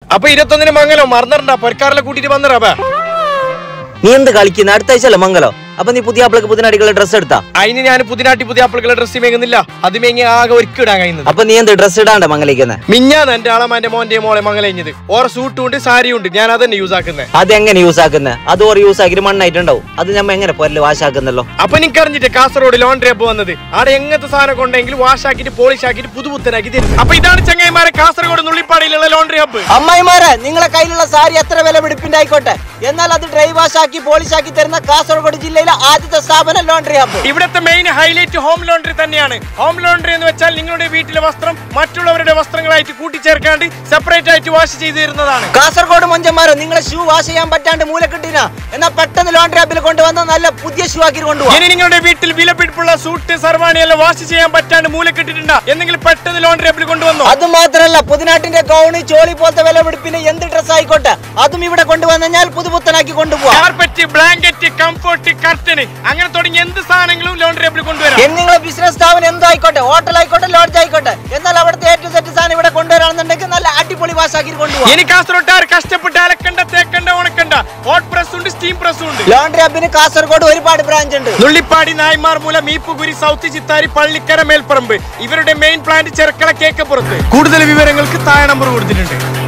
അപ്പൊ ഇരുപത്തൊന്നിന് മംഗലോ മറന്നിട്ടുണ്ടാ പൊരക്കാറിലെ കൂട്ടിട്ട് വന്നിടാ നീ എന്ത് കളിക്കുന്ന അടുത്ത ആഴ്ച അല്ലേ മംഗലം അപ്പൊ നീ പുതിയ ആപ്പിളക്ക് പുതിനാടികളുടെ ഡ്രസ്സ് എടുത്താ അതിന് ഞാൻ പുതിനാട്ടി പുതിയ ആപ്പിളുകളെ ഡ്രസ്സ് മേങ്ങുന്നില്ല അത് മേങ്ങി ആകെ ഒരുക്കിടാൻ കഴിയുന്നത് അപ്പൊ നീ എന്ത് ഡ്രസ്സ് ഇടാണ്ട മംഗലിക്കുന്ന മിഞ്ഞാന്ന് എന്റെ ആളമാന്റെ മോന്റെ മോളെ മംഗലഞ്ഞത് ഓറ സൂട്ടും ഉണ്ട് സാരിയും ഉണ്ട് ഞാൻ അതന്നെ യൂസ് ആക്കുന്നത് അത് എങ്ങനെ യൂസ് ആക്കുന്നത് അത് ഓർ യൂസ് ആക്കിയിട്ട് മണ്ണായിട്ടുണ്ടാവും അത് ഞമ്മ എങ്ങനെ പൊരല് വാശാക്കുന്നല്ലോ അപ്പൊ എനിക്ക് അറിഞ്ഞിട്ട് കാസർഗോഡ് ലോണ്ടറി ഹബ്ബ് വന്നത് അവിടെ എങ്ങനത്തെ സാധനം കൊണ്ടെങ്കിൽ വാഷ് ആക്കിയിട്ട് പോളിഷ് ആക്കിയിട്ട് പുതുപുത്തനാക്കി തരും അപ്പൊ ഇതാണ് ചങ്ങായിമാരെ കാസർഗോഡ് നുള്ളിപ്പാടിയിലുള്ള ലോണ്ടറി ഹബ്ബ് അമ്മായിമാരെ നിങ്ങളെ കയ്യിലുള്ള സാരി എത്ര വില പിടിപ്പിന്റെ ആയിക്കോട്ടെ എന്നാൽ അത് ഡ്രൈ വാഷ് ആക്കി പോളിഷ് ആക്കി തരുന്ന കാസർഗോഡ് ജില്ലയിലെ ആദ്യത്തെ സ്ഥാപനം ലോണ്ടറി ഹബ്ബ് ഇവിടുത്തെ മെയിൻ ഹൈലൈറ്റ് ഹോം ലോണ്ടറി തന്നെയാണ് ഹോം ലോണ്ടറി എന്ന് വെച്ചാൽ നിങ്ങളുടെ വീട്ടിലെ വസ്ത്രം മറ്റുള്ളവരുടെ വസ്ത്രങ്ങളായിട്ട് കൂട്ടിച്ചേർക്കാണ്ട് സെപ്പറേറ്റ് ആയിട്ട് വാഷ് ചെയ്തു തരുന്നതാണ് കാസർഗോഡ് മൊഞ്ചന്മാരോ നിങ്ങളെ ഷൂ വാഷ് ചെയ്യാൻ പറ്റാണ്ട് മൂല കിട്ടിന എന്നാ പെട്ടെന്ന് ലോണ്ടറി ഹബ്ബിൽ കൊണ്ടുവന്ന നല്ല പുതിയ ഷൂ ആക്കി കൊണ്ടുപോകാം ഇനി നിങ്ങളുടെ വീട്ടിൽ വിലപിടിപ്പുള്ള സൂട്ട് സർവാണി എല്ലാം വാഷ് ചെയ്യാൻ പറ്റാണ്ട് മൂലക്കിട്ടിട്ടുണ്ടാ എന്തെങ്കിലും പെട്ടെന്ന് ലോണ്ടറി ഹബ്ബിൽ കൊണ്ടുവന്നോ അത് മാത്രല്ല പുതിനാട്ടിന്റെ ഗൗണ് ചോളി പോലത്തെ വില പിടിപ്പിന് എന്ത് ഡ്രസ് ആയിക്കോട്ടെ അതും ഇവിടെ കൊണ്ടുവന്നാൽ പുതുപുത്തനാക്കി കൊണ്ടുപോകാം കാർപ്പറ്റ് ബ്ലാങ്കറ്റ് കംഫർട്ട് കർട്ടന് അങ്ങനെ തുടങ്ങി എന്ത് സാധനങ്ങളും ലോണ്ടറി ഹബ്ബിൽ കൊണ്ടുവരാം ഇനി നിങ്ങളെ ബിസിനസ് സ്ഥാപനം എന്തോ ആയിക്കോട്ടെ ഹോട്ടൽ ആയിക്കോട്ടെ ലോഡ്ജ് ആയിക്കോട്ടെ എന്നാൽ അവിടുത്തെ ഏറ്റവും സെറ്റ് സാധനം ഇവിടെ കൊണ്ടുവരാണെന്നുണ്ടെങ്കിൽ നല്ല അടിപൊളി വാശാക്കി കൊണ്ടുപോകാം ഇനി കാസർഗോട്ടാർ കഷ്ടപ്പെട്ട് അലക്കണ്ട തേക്കണ്ട ഉണക്കണ്ട ഹോട്ട് പ്രസ് ഉണ്ട് സ്റ്റീം പ്രസ് ഉണ്ട് ലോണ്ടറി ഹബിന് കാസർഗോഡ് ഒരുപാട് ബ്രാഞ്ച് ഉണ്ട് നുള്ളിപ്പാടി നായ്മാർ മൂല മീപ്പുകുരി സൗത്ത് ചിത്താരി പള്ളിക്കര മേൽപ്പറമ്പ് ഇവരുടെ മെയിൻ പ്ലാന്റ് ചെറുക്കള കേക്കപ്പുറത്ത് കൂടുതൽ വിവരങ്ങൾക്ക് താഴെ നമ്പർ കൊടുത്തിട്ടുണ്ട്